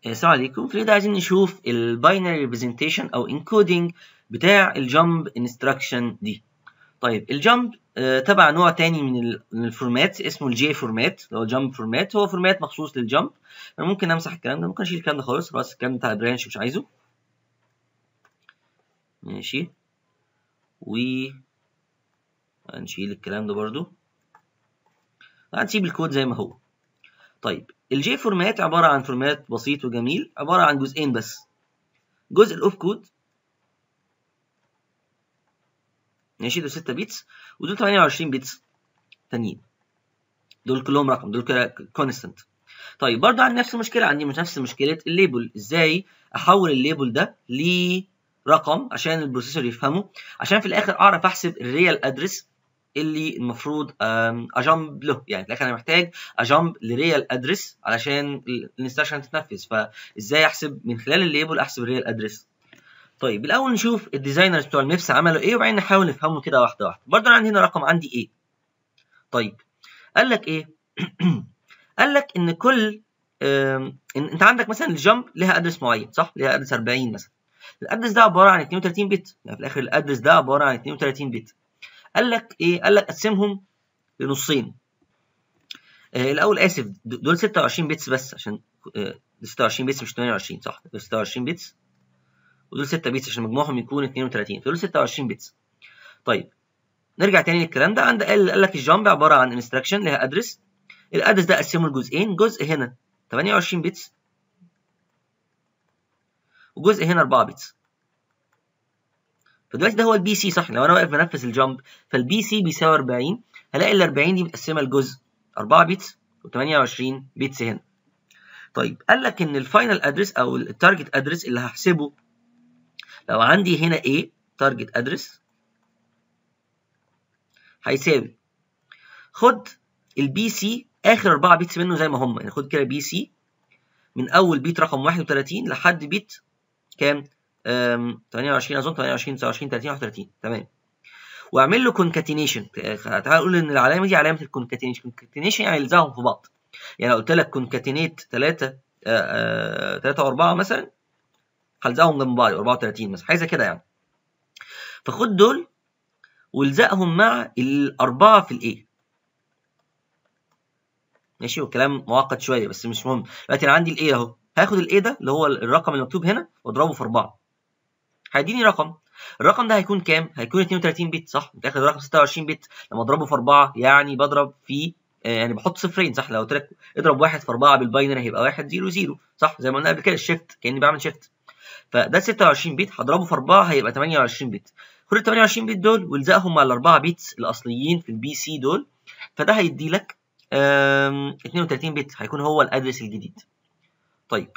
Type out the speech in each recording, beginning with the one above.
السلام عليكم في الفيديو ده عايزين نشوف الباينري ريبريزنتيشن او انكودنج بتاع الجامب انستراكشن دي طيب الجامب آه تبع نوع تاني من من الفورمات اسمه الجي فورمات اللي هو الجامب فورمات هو فورمات مخصوص للجامب انا ممكن امسح الكلام ده ممكن اشيل الكلام ده خالص خلاص الكلام بتاع البرانش مش عايزه ماشي و هنشيل الكلام ده برضو هنسيب الكود زي ما هو طيب الجي فورمات عبارة عن فورمات بسيط وجميل عبارة عن جزئين بس جزء الاوف كود ماشي دول 6 بيتس ودول 28 بيتس تانيين دول كلهم رقم دول كده كونستنت طيب برضه عندي نفس المشكلة عندي مش نفس مشكلة الليبل ازاي احول الليبل ده لرقم عشان البروسيسور يفهمه عشان في الاخر اعرف احسب الريال ادرس اللي المفروض اجامب له يعني في الاخر انا محتاج اجامب لريال ادرس علشان الانستراكشن تتنفذ فازاي احسب من خلال الليبل احسب الريال ادرس طيب الاول نشوف الديزاينرز بتوع الميبس عملوا ايه وبعدين نحاول نفهمه كده واحده واحده برضه انا عندي هنا رقم عندي ايه طيب قال لك ايه قال لك ان كل إن انت عندك مثلا الجامب لها ادرس معين صح لها ادرس 40 مثلا الادرس ده عباره عن 32 بت يعني في الاخر الادرس ده عباره عن 32 بت قال لك ايه قال لك قسمهم لنصين آه الاول اسف دول 26 بيتس بس عشان آه 26 بيتس مش 28 صح دول 26 بيتس ودول 6 بيتس عشان مجموعهم يكون 32 فدول 26 بيتس طيب نرجع تاني للكلام ده عند قال, قال لك الجامب عباره عن انستراكشن لها ادرس الادرس ده قسمه لجزئين جزء هنا 28 بيتس وجزء هنا 4 بيتس فدلوقتي ده هو البي سي صح لو انا واقف بنفذ الجامب فالبي سي بيساوي 40 هلاقي ال 40 دي متقسمه لجزء 4 بيتس و28 بيتس هنا طيب قال لك ان الفاينل ادرس او التارجت ادرس اللي هحسبه لو عندي هنا A تارجت ادرس هيساوي خد البي سي اخر 4 بيتس منه زي ما هم يعني خد كده بي سي من اول بيت رقم 31 لحد بيت كام 28 اظن 28 29 30 31 تمام واعمل له كونكاتينيشن تعال نقول ان العلامه دي علامه الكونكاتينيشن كونكاتينيشن يعني الزقهم في بعض يعني لو قلت لك كونكاتينيت 3 3 و4 مثلا هلزقهم جنب بعض 34 مثلا حاجه زي كده يعني فخد دول والزقهم مع الاربعه في الايه ماشي والكلام معقد شويه بس مش مهم دلوقتي انا عندي الايه اهو هاخد الايه ده اللي هو الرقم المكتوب هنا واضربه في 4 هيديني رقم الرقم ده هيكون كام هيكون 32 بت صح انت اخد رقم 26 بت لما اضربه في 4 يعني بضرب في يعني بحط صفرين صح لو قلت لك اضرب 1 في 4 بالباينري هيبقى 1 0 0 صح زي ما قلنا قبل كده الشيفت كاني بعمل شيفت فده 26 بت هضربه في 4 هيبقى 28 بت خد ال 28 بت دول والزقهم مع ال 4 بيتس الاصليين في البي سي دول فده هيدي لك 32 بت هيكون هو الادرس الجديد طيب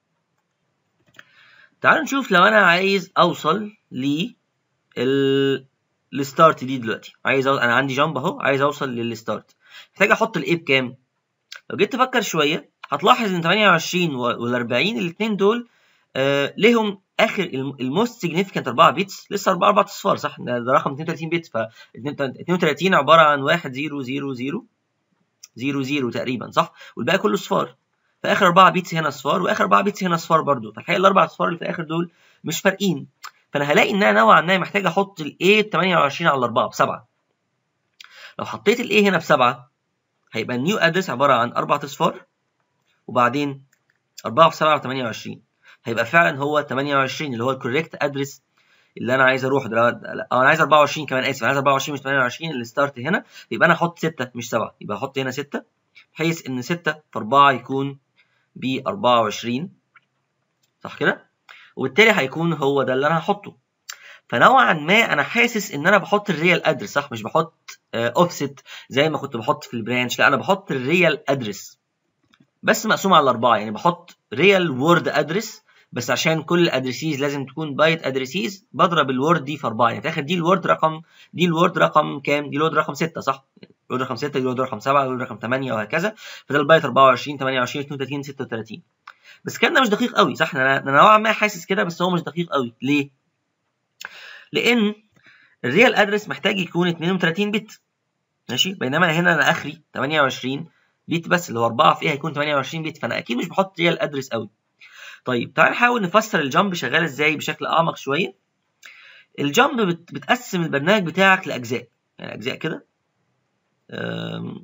تعالوا نشوف لو انا عايز اوصل ل الستارت دي دلوقتي عايز أو... انا عندي جامب اهو عايز اوصل للستارت محتاج احط الايه بكام لو جيت تفكر شويه هتلاحظ ان 28 وال 40 الاثنين دول آه ليهم اخر الموست سيجنيفيكانت 4 بيتس لسه 4 4 اصفار صح ده, ده رقم 32 بت ف 32 عباره عن 1 0 0 0 0 0 تقريبا صح والباقي كله صفار فاخر 4 بيتس هنا اصفار واخر 4 بيتس هنا اصفار برضو فالحقيقه الاربع اصفار اللي في الاخر دول مش فارقين فانا هلاقي ان انا نوعا ما محتاج احط الاي 28 على 4 ب 7 لو حطيت الاي هنا ب 7 هيبقى النيو ادرس عباره عن اربع اصفار وبعدين 4 في 7 ب 28 هيبقى فعلا هو 28 اللي هو الكوريكت ادرس اللي انا عايز اروح ده اه انا عايز 24 كمان اسف انا عايز 24 مش 28 الستارت هنا يبقى انا احط 6 مش 7 يبقى احط هنا 6 بحيث ان 6 في 4 يكون ب 24 صح كده وبالتالي هيكون هو ده اللي انا هحطه فنوعا ما انا حاسس ان انا بحط الريال ادرس صح مش بحط اوفست زي ما كنت بحط في البرانش لا انا بحط الريال ادرس بس مقسوم على الاربعه يعني بحط ريال وورد ادرس بس عشان كل الادرسيز لازم تكون بايت ادرسيز بضرب الوورد دي في 4 يعني في الاخر دي الوورد رقم دي الوورد رقم كام دي الوورد رقم 6 صح الوورد رقم 6 دي الوورد رقم 7 الوورد رقم 8 وهكذا فده البايت 24 28 32 36 بس الكلام ده مش دقيق قوي صح انا نوعا ما حاسس كده بس هو مش دقيق قوي ليه لان الريال ادرس محتاج يكون 32 بت ماشي بينما هنا انا اخري 28 بت بس اللي هو 4 فيها هيكون 28 بت فانا اكيد مش بحط ريال ادرس قوي طيب تعال نحاول نفسر الجامب شغال ازاي بشكل اعمق شويه الجامب بت... بتقسم البرنامج بتاعك لاجزاء يعني اجزاء كده أم...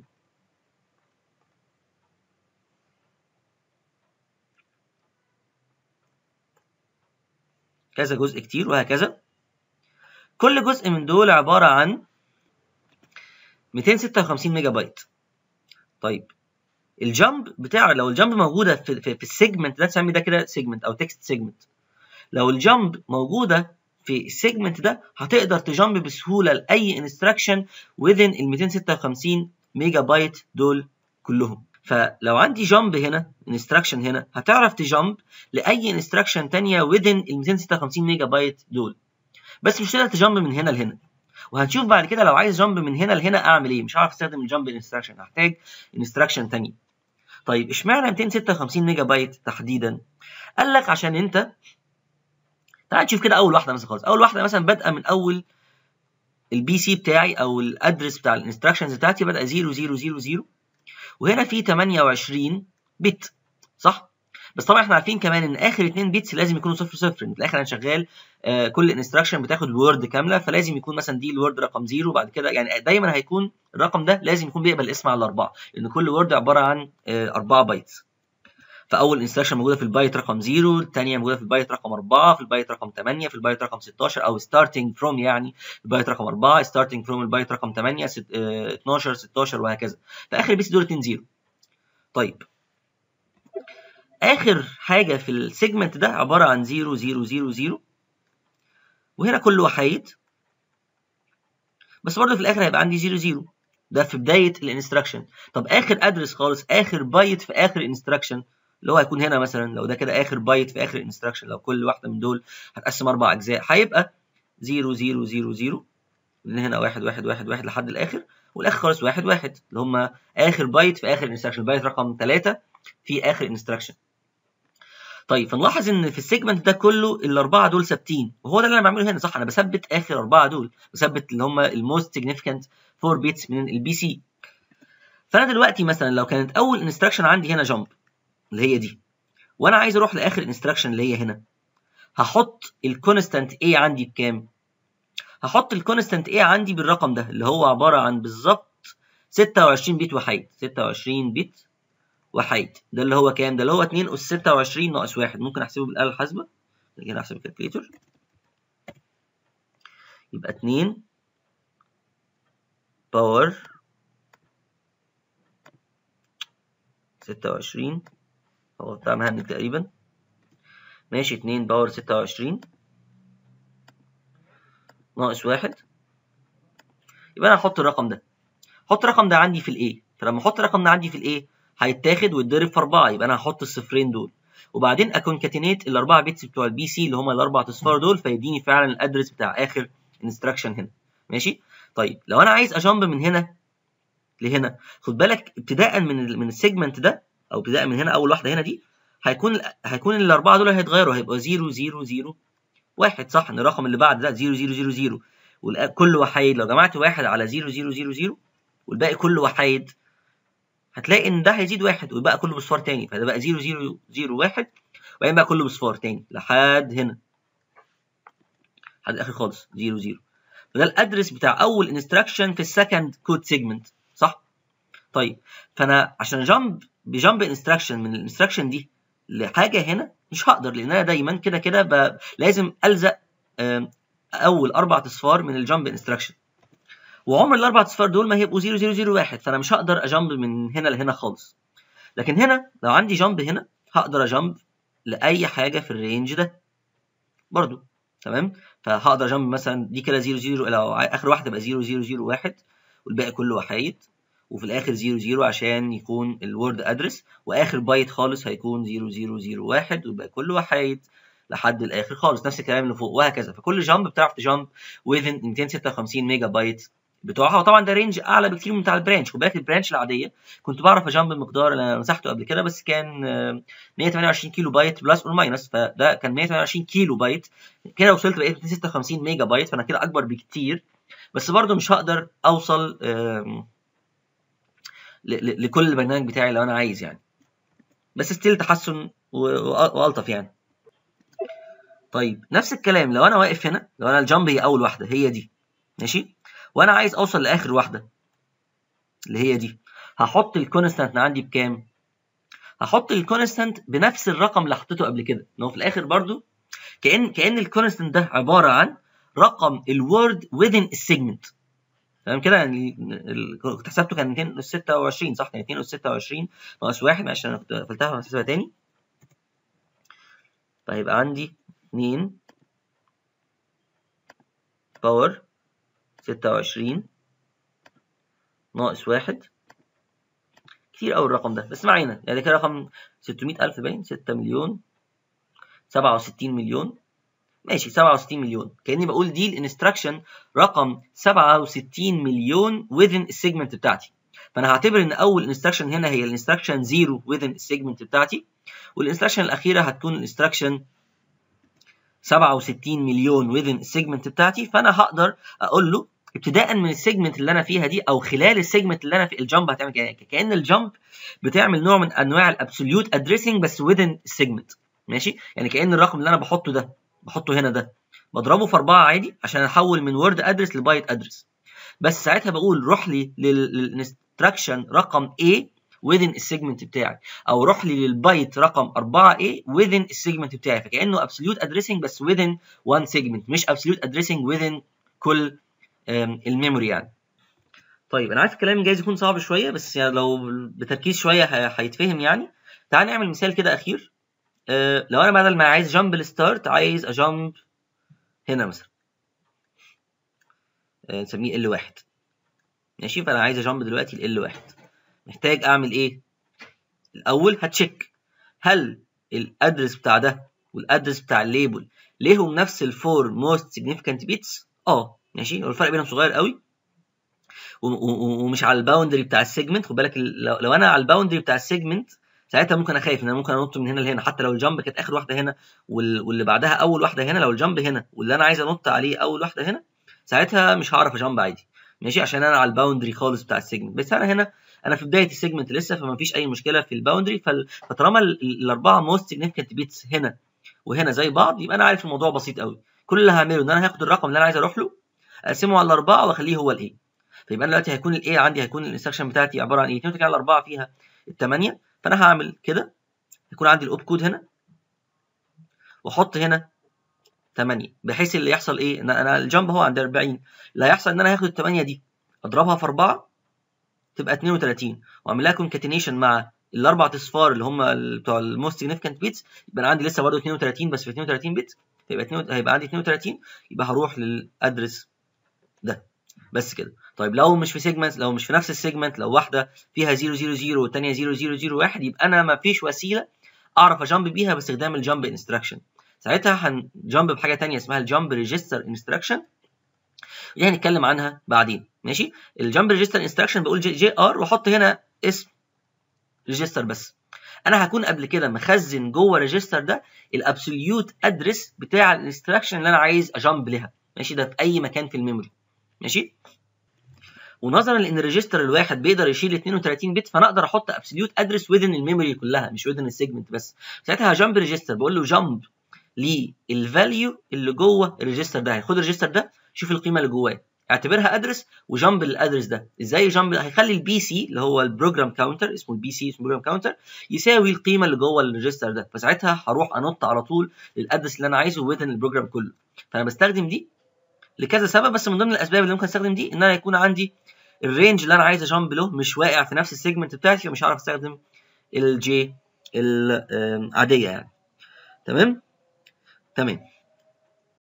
كذا جزء كتير وهكذا كل جزء من دول عبارة عن 256 ميجا بايت طيب الجامب بتاع لو الجامب موجوده في, في, في السيجمنت ده تسمي ده كده سيجمنت او تكست سيجمنت لو الجامب موجوده في السيجمنت ده هتقدر تجامب بسهوله لاي انستراكشن within ال 256 ميجا بايت دول كلهم فلو عندي جامب هنا انستراكشن هنا هتعرف تجامب لاي انستراكشن ثانيه within ال 256 ميجا بايت دول بس مش هتقدر تجامب من هنا لهنا وهنشوف بعد كده لو عايز جامب من هنا لهنا اعمل ايه مش هعرف استخدم الجامب انستراكشن هحتاج انستراكشن ثانيه طيب اشمعنى 256 ميجا بايت تحديدا قال لك عشان انت تعال نشوف كده اول واحده مثلا خالص اول واحده مثلا بادئه من اول البي سي بتاعي او الادرس بتاع الانستراكشنز بتاعتي بادئه 0000 وهنا في 28 بت صح بس طبعا احنا عارفين كمان ان اخر 2 بيتس لازم يكونوا صفر صفر في الاخر انا شغال آه كل انستراكشن بتاخد وورد كامله فلازم يكون مثلا دي الوورد رقم زيرو بعد كده يعني دايما هيكون الرقم ده لازم يكون بيقبل اسم على الاربعه لان كل وورد عباره عن آه 4 بايتس فاول انستراكشن موجوده في البايت رقم 0 الثانيه موجوده في البايت رقم 4 في البايت رقم 8 في البايت رقم 16 او ستارتنج فروم يعني البايت رقم 4 ستارتنج فروم البايت رقم 8 ست... اه 12 16 وهكذا فاخر بيتس دول 2 0 طيب اخر حاجه في السيجمنت ده عباره عن 0 0 0 0 وهنا كله وحيد بس برضه في الاخر هيبقى عندي 0 0 ده في بدايه الانستراكشن طب اخر ادرس خالص اخر بايت في اخر انستراكشن اللي هو هيكون هنا مثلا لو ده كده اخر بايت في اخر انستراكشن لو كل واحده من دول هتقسم اربع اجزاء هيبقى 0 0 0 0 من هنا 1 1 1 1 لحد الاخر والاخر خالص 1 1 اللي هم اخر بايت في اخر انستراكشن بايت رقم 3 في اخر انستراكشن طيب فنلاحظ ان في السيجمنت ده كله الاربعه دول ثابتين وهو ده اللي انا بعمله هنا صح انا بثبت اخر اربعه دول بثبت اللي هم الموست سيجنيفيكانت 4 بيتس من البي سي فانا دلوقتي مثلا لو كانت اول انستراكشن عندي هنا جامب اللي هي دي وانا عايز اروح لاخر انستراكشن اللي هي هنا هحط الكونستانت A عندي بكام هحط الكونستانت A عندي بالرقم ده اللي هو عباره عن بالظبط 26 بيت وحيد 26 بيت وحيد ده اللي هو كام ده اللي هو 2 اس 26 ناقص 1 ممكن احسبه بالاله الحاسبه هنا احسب الكالكوليتر يبقى 2 باور 26 هو بتاع مهنج تقريبا ماشي 2 باور 26 ناقص 1 يبقى انا هحط الرقم ده احط الرقم ده عندي في الايه فلما احط الرقم ده عندي في الايه هيتاخد ويتضرب في 4 يبقى انا هحط الصفرين دول وبعدين اكونكاتينيت الاربعه بيتس بتوع البي سي اللي هم الاربع اصفار دول فيديني فعلا الادرس بتاع اخر انستراكشن هنا ماشي طيب لو انا عايز اجامب من هنا لهنا خد بالك ابتداء من ال من السيجمنت ده او ابتداء من هنا اول واحده هنا دي هيكون هيكون الاربعه دول هيتغيروا هيبقى 0 0 0 1 صح ان الرقم اللي بعد ده 0 0 0 0 وكل وحيد لو جمعت واحد على 0 0 0 0 والباقي كله وحيد هتلاقي ان ده هيزيد واحد ويبقى كله بصفار تاني فده بقى 0 0 0 1 وبعدين بقى كله بصفار تاني لحد هنا لحد الاخر خالص 0 0 فده الادرس بتاع اول انستراكشن في السكند كود سيجمنت صح طيب فانا عشان جامب بجامب انستراكشن من الانستراكشن دي لحاجه هنا مش هقدر لان انا دايما كده كده لازم الزق اول اربع اصفار من الجامب انستراكشن وعمر الاربع اصفار دول ما هيبقوا 0 0 0 1 فانا مش هقدر اجامب من هنا لهنا خالص لكن هنا لو عندي جامب هنا هقدر اجامب لاي حاجه في الرينج ده برضو تمام فهقدر جامب مثلا دي كده 0 0 لو اخر واحده تبقى 0 0 0 1 والباقي كله وحيد وفي الاخر 0 0 عشان يكون الورد ادرس واخر بايت خالص هيكون 0 0 0 1 والباقي كله وحيد لحد الاخر خالص نفس الكلام اللي فوق وهكذا فكل جامب بتعرف تجامب within 256 ميجا بايت بتوعها وطبعا ده رينج اعلى بكتير من بتاع البرانش خد بالك البرانش العاديه كنت بعرف اجامب المقدار اللي انا مسحته قبل كده بس كان 128 كيلو بايت بلس اور ماينس فده كان 128 كيلو بايت كده وصلت بقيت 256 ميجا بايت فانا كده اكبر بكتير بس برضه مش هقدر اوصل لكل البرنامج بتاعي لو انا عايز يعني بس ستيل تحسن والطف يعني طيب نفس الكلام لو انا واقف هنا لو انا الجامب هي اول واحده هي دي ماشي وانا عايز اوصل لاخر واحده اللي هي دي هحط الكونستانت عندي بكام هحط الكونستانت بنفس الرقم اللي حطيته قبل كده ان هو في الاخر برضو كان كان الكونستانت ده عباره عن رقم الورد within السيجمنت تمام كده يعني كنت حسبته كان 226 صح كان 226 ناقص 1 معلش انا كنت قفلتها وهحسبها تاني فهيبقى عندي 2 باور 26 ناقص 1 كتير قوي الرقم ده بس ما علينا يعني كده رقم 600000 باين 6 مليون 67 مليون ماشي 67 مليون كاني بقول دي الانستراكشن رقم 67 مليون within السيجمنت بتاعتي فانا هعتبر ان اول انستراكشن هنا هي الانستراكشن 0 within السيجمنت بتاعتي والانستراكشن الاخيره هتكون الانستراكشن 67 مليون within السيجمنت بتاعتي فانا هقدر اقول له ابتداء من السيجمنت اللي انا فيها دي او خلال السيجمنت اللي انا في الجامب هتعمل كده كان الجامب بتعمل نوع من انواع الابسوليوت ادريسنج بس within السيجمنت ماشي يعني كان الرقم اللي انا بحطه ده بحطه هنا ده بضربه في 4 عادي عشان احول من وورد ادرس لبايت ادرس بس ساعتها بقول روح لي للانستراكشن رقم A within السيجمنت بتاعي او روح لي للبايت رقم 4A within السيجمنت بتاعي فكانه absolute addressing بس within one segment مش absolute addressing within كل الميموري يعني طيب انا عارف الكلام جايز يكون صعب شويه بس يعني لو بتركيز شويه هيتفهم يعني تعال نعمل مثال كده اخير أه لو انا بدل ما عايز جامب الستارت عايز اجامب هنا مثلا أه نسميه ال واحد ماشي فانا عايز اجامب دلوقتي ال واحد محتاج اعمل ايه الاول هتشيك هل الادرس بتاع ده والادرس بتاع الليبل ليهم نفس الفور موست سيجنيفيكانت بيتس اه ماشي هو الفرق بينهم صغير قوي ومش على الباوندري بتاع السيجمنت خد بالك لو انا على الباوندري بتاع السيجمنت ساعتها ممكن اخاف ان انا ممكن انط من هنا لهنا حتى لو الجامب كانت اخر واحده هنا واللي بعدها اول واحده هنا لو الجامب هنا واللي انا عايز انط عليه اول واحده هنا ساعتها مش هعرف اجامب عادي ماشي عشان انا على الباوندري خالص بتاع السيجمنت بس انا هنا انا في بدايه السيجمنت لسه فما فيش اي مشكله في الباوندري فطالما الاربعه موست سيجنيفيكانت بيتس هنا وهنا زي بعض يبقى انا عارف الموضوع بسيط قوي كل اللي هعمله ان انا هاخد الرقم اللي انا عايز اروح له اقسمه على الاربعه واخليه هو الايه فيبقى انا دلوقتي هيكون الايه عندي هيكون الانستراكشن بتاعتي عباره عن ايه 2 على 4 فيها الثمانيه فانا هعمل كده يكون عندي الاوب كود هنا واحط هنا 8 بحيث اللي يحصل ايه ان انا الجامب هو عند 40 اللي هيحصل ان انا هاخد ال 8 دي اضربها في 4 تبقى 32 واعمل لها كونكاتينيشن مع الاربع اصفار اللي هم بتوع الموست سيجنيفيكانت بيتس يبقى انا عندي لسه برضه 32 بس في 32 بت فيبقى 2 هيبقى عندي 32 يبقى هروح للادرس ده بس كده طيب لو مش في سيجمنت لو مش في نفس السيجمنت لو واحده فيها 000 والثانيه 0001 يبقى انا ما فيش وسيله اعرف اجامب بيها باستخدام الجامب انستراكشن ساعتها هنجامب بحاجه ثانيه اسمها الجامب ريجستر انستراكشن دي هنتكلم عنها بعدين ماشي الجامب ريجستر انستراكشن بقول جي, جي ار واحط هنا اسم ريجستر بس انا هكون قبل كده مخزن جوه الريجستر ده الابسوليوت ادرس بتاع الانستراكشن اللي انا عايز اجامب لها ماشي ده في اي مكان في الميموري ماشي ونظرا لان الريجستر الواحد بيقدر يشيل 32 بت فانا اقدر احط ابسوليوت ادرس within الميموري كلها مش within السيجمنت بس ساعتها هجامب ريجستر بقول له جامب للفاليو اللي جوه الريجستر ده هياخد الريجستر ده شوف القيمه اللي جواه اعتبرها ادرس وجامب للادرس ده ازاي جامب هيخلي البي سي اللي هو البروجرام كاونتر اسمه البي سي اسمه البروجرام كاونتر يساوي القيمه اللي جوه الريجستر ده فساعتها هروح انط على طول للادرس اللي انا عايزه within البروجرام كله فانا بستخدم دي لكذا سبب بس من ضمن الاسباب اللي ممكن استخدم دي ان انا يكون عندي الرينج اللي انا عايز اجامب له مش واقع في نفس السيجمنت بتاعتي فمش هعرف استخدم الجي العاديه يعني تمام تمام